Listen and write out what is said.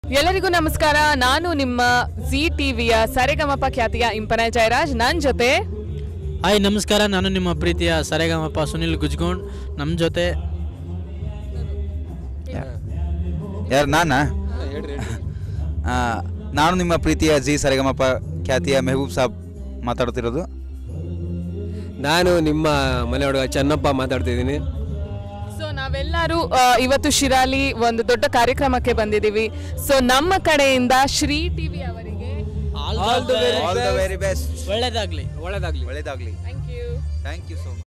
ಎಲ್ಲರಿಗೂ ನಮಸ್ಕಾರ ನಾನು ನಿಮ್ಮ ಜಿ ಟಿವಿಯ ಸರೆಗಮಪ ಖ್ಯಾತಿಯ ಇಂಪನ ಜಯರಾಜ್ ನನ್ನ ಜೊತೆ ಹಾಯ್ ನಮಸ್ಕಾರ ನಾನು ನಿಮ್ಮ ಪ್ರೀತಿಯ ಸರೆಗಮಪ ಸುನಿಲ್ ಗುಜ್ಗೋಣ್ ನಮ್ಮ ಜೊತೆ ಯಾರು ನಾನಾ ಆ, ನಾನು ನಿಮ್ಮ ಪ್ರೀತಿಯ ಜಿ ಸರಿಗಮಪ ಖ್ಯಾತಿಯ ಮೆಹಬೂಬ್ ಸಾಬ್ ಮಾತಾಡ್ತಿರೋದು ನಾನು ನಿಮ್ಮ ಮನೆ ಹುಡುಗ ಚೆನ್ನಪ್ಪ ಮಾತಾಡ್ತಿದ್ದೀನಿ ಸೊ ನಾವೆಲ್ಲರೂ ಆ, ಇವತ್ತು ಶಿರಾಲಿ ಒಂದು ದೊಡ್ಡ ಕಾರ್ಯಕ್ರಮಕ್ಕೆ ಬಂದಿದ್ದೀವಿ ಸೊ ನಮ್ಮ ಕಡೆಯಿಂದ ಶ್ರೀ ಟಿವಿ ಅವರಿಗೆ All the very all the very best ಒಳ್ಳೇದಾಗಲಿ ಒಳ್ಳೇದಾಗ್ಲಿ ಒಳ್ಳೇದಾಗಲಿ thank you thank you so much